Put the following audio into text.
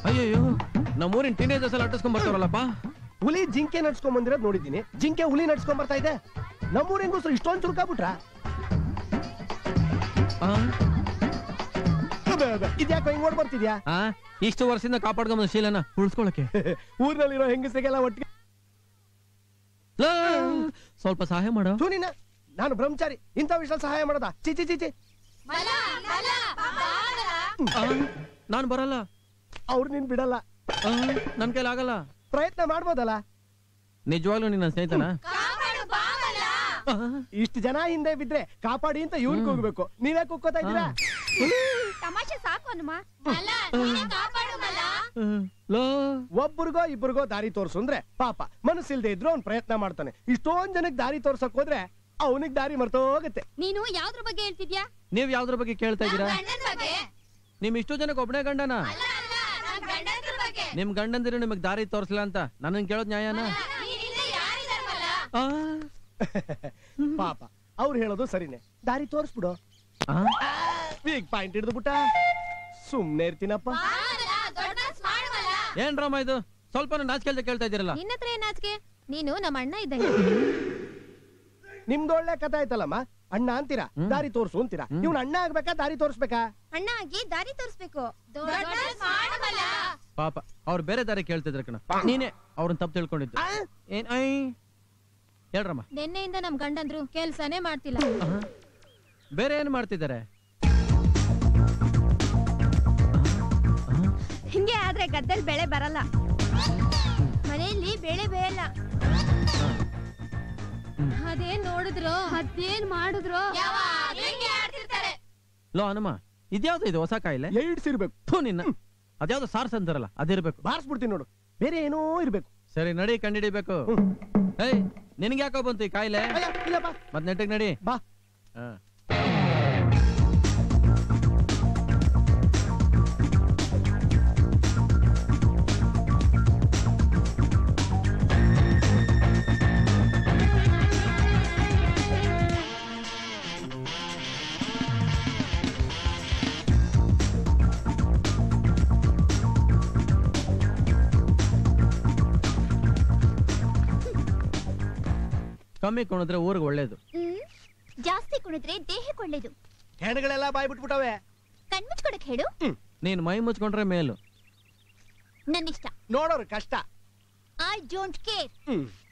ಅಯ್ಯಯ್ಯೋ ನಮ್ಮೂರಿನ ಟೀನೇಜರ್ಸ್ ಎಲ್ಲ ಅಟ್ಟಿಸ್ಕೊಂಡ್ ಬರ್ತಾರಲ್ಲಪ್ಪ ಹುಲಿ ಜಿಂಕೆ ನಡ್ಸ್ಕೊಂಡ್ ಬಂದಿರೋದ್ ನೋಡಿದ್ದೀನಿ ಜಿಂಕೆ ಹುಲಿ ನಡ್ಸ್ಕೊಂಡ್ ಬರ್ತಾ ಇದೆ ನಮ್ಮೂರ್ ಹೆಂಗಸ್ರು ಇಷ್ಟೊಂದ್ ಚುರುಕಾಗ್ಬಿಟ್ರ ಆ? ಇದ್ಯಾಕೋ ಹಿಂಗ್ ಓಡ್ ಬರ್ತಿದ್ಯಾ ಆ? ಇಷ್ಟು ವರ್ಷದಿಂದ ಕಾಪಾಡ್ಕೊಂಬ ಶೀಲನ ಉಳಿಸ್ಕೊಳಕ್ಕೆ ಊರ್ನಲ್ಲಿರೋ ಹೆಂಗಸರಿಗೆಲ್ಲ ಒಟ್ಟಿಗೆ ಲಾ, ಸ್ವಲ್ಪ ಸಹಾಯ ಮಾಡು ನೀನ ನಾನು ಬ್ರಹ್ಮಚಾರಿ ಇಂಥ ವಿಷಯ ಸಹಾಯ ಮಾಡೋದಾ ಚಿ ಚಿ ಚಿ ಚಿ ಆ, ನಾನ್ ಬರಲ್ಲ ಅವ್ರು ನೀನ್ ಬಿಡಲ್ಲ ಆ, ನನ್ ಕೈಲಿ ಆಗಲ್ಲ ಪ್ರಯತ್ನ ಮಾಡ್ಬೋದಲ್ಲ ನಿಜವಾಗ್ಲೂ ನಿನ್ನ ಸ್ನೇಹಿತನ ಇಷ್ಟು ಜನ ಹಿಂದೆ ಬಿದ್ರೆ ಕಾಪಾಡಿ ಅಂತ ಇವ್ನ್ ಕೂಗ್ಬೇಕು ನೀವೇ ಕುಕ್ಕೋತಾ ಇದ್ದೀರಾ ತಮಾಷೆ ಸಾಕು ಹನುಮ ಲೋ ಒಬ್ರಿಗೋ ಇಬ್ರಿಗೋ ದಾರಿ ತೋರ್ಸು ಅಂದ್ರೆ ಪಾಪ ಮನಸ್ಸಿಲ್ದೆ ಇದ್ರು ಅವ್ನ್ ಪ್ರಯತ್ನ ಮಾಡ್ತಾನೆ ಇಷ್ಟೊಂದ್ ಜನಕ್ ದಾರಿ ತೋರ್ಸಕ್ ಹೋದ್ರೆ ಅವನಿಗೆ ದಾರಿ ಮರ್ತೋಗತ್ತೆ ನೀನು ಯಾವ್ದ್ರ ಬಗ್ಗೆ ಹೇಳ್ತಿದ್ಯಾ ನೀವ್ ಯಾವ್ದ್ರ ಬಗ್ಗೆ ಕೇಳ್ತಾ ಇದ್ದೀರಾ ನಿಮ್ ಇಷ್ಟು ಜನಕ್ಕೆ ಒಬ್ನೇ ಗಂಡನ ನಿಮ್ ಗಂಡಂದಿರು ನಿಮಗ್ ದಾರಿ ತೋರ್ಸಲ್ಲ ಅಂತ ನನ್ನ ಕೇಳೋದ್ ನ್ಯಾಯನ ಆ? ಪಾಪ ಅವ್ರು ಹೇಳೋದು ಸರಿನೇ ದಾರಿ ತೋರಿಸ್ಬಿಡು ಆ? ವೀಕ್ ಪಾಯಿಂಟ್ ಹಿಡಿದ್ಬಿಟ್ಟ ಸುಮ್ನೆ ಇರ್ತೀನಪ್ಪ ಏನ್ ಡ್ರಾಮ ಇದು ಸ್ವಲ್ಪ ನಾಚಿಕೆ ಕೇಳ್ತಾ ಇದ್ದೀರಲ್ಲ ನಿನ್ನ ಹತ್ರ ಏನ್ ನಾಚಿಕೆ ನೀನು ನಮ್ಮ ಅಣ್ಣ ಇದ್ದಂಗೆ ನಿಮ್ದು ಒಳ್ಳೆ ಕಥೆ ಆಯ್ತಲ್ಲಮ್ಮ ಅಣ್ಣ ಅಂತೀರಾ ಹ್ಮ್. ದಾರಿ ತೋರ್ಸು ಅಂತೀರಾ ಹ್ಮ್. ಇವ್ನ ಅಣ್ಣ ಆಗ್ಬೇಕಾ ದಾರಿ ತೋರ್ಸ್ಬೇಕಾ ಅಣ್ಣ ಆಗಿ ದಾರಿ ತೋರಿಸ್ಬೇಕು ಪಾಪ ಅವ್ರು ಬೇರೆ ದಾರಿ ಕೇಳ್ತಿದ್ರ ಕಣ ನೀನೇ ಅವ್ರನ್ನ ತಪ್ಪು ತಿಳ್ಕೊಂಡಿದ್ದು ಆ? ಏನ್ ಐ ಹೇಳ್ರಮ್ಮ ನಿನ್ನೆಯಿಂದ ನಮ್ ಗಂಡಂದ್ರು ಕೆಲ್ಸನೇ ಮಾಡ್ತಿಲ್ಲ ಆ? ಬೇರೆ ಏನ್ ಮಾಡ್ತಿದ್ದಾರೆ ಹಿಂಗೆ ಆದ್ರೆ ಗದ್ದೆಲ್ ಬೆಳೆ ಬರಲ್ಲ ಮನೆಯಲ್ಲಿ ಬೆಳೆ ಬೇಯಲ್ಲ ಅದೇನ್ ನೋಡಿದ್ರು ಅದೇನ್ ಮಾಡಿದ್ರು ಲೋ ಹನುಮ ಇದ್ಯಾವ್ದು ಇದು ಹೊಸ ಕಾಯಿಲೆ ಏಡ್ಸ್ ಇರ್ಬೇಕು ಥೂ ನಿನ್ನ ಅದ್ಯಾವ್ದು ಸಾರ್ಸ್ ಅಂತಾರಲ್ಲ ಅದಿರ್ಬೇಕು ಬಾರಿಸ್ಬಿಡ್ತೀನಿ ನೋಡು ಬೇರೆ ಏನೋ ಇರ್ಬೇಕು ಸರಿ ನಡಿ ಕಂಡಿಡಿಬೇಕು ಏಯ್ ನಿನ್ಗೆ ಯಾಕೋ ಬಂತು ಈ ಕಾಯಿಲೆ ಅಯ್ಯ, ಇಲ್ಲಪ್ಪ ಮತ್ ನೆಟ್ಟಿಗೆ ನಡಿ ಬಾ ಆ. ಕಮ್ಮಿ ಕುಣಿದ್ರೆ ಊರಿಗೆ ಒಳ್ಳೇದು ಜಾಸ್ತಿ ಕುಣಿದ್ರೆ ದೇಹಕ್ಕೆ ಒಳ್ಳೇದು ಹೆಣಗಳೆಲ್ಲ ಬಾಯ್ ಬಿಟ್ಬಿಟ್ಟವೆ ಕಣ್ಮುಚ್ಕೊಡಕ್ ಹೇಳು ನೀನ್ ಮೈ ಮುಚ್ಕೊಂಡ್ರೆ ಮೇಲು ನನ್ನಿಷ್ಟ ನೋಡೋರು ಕಷ್ಟ ಐ ಡೋಂಟ್ ಕೇರ್ ಹ್ಮ್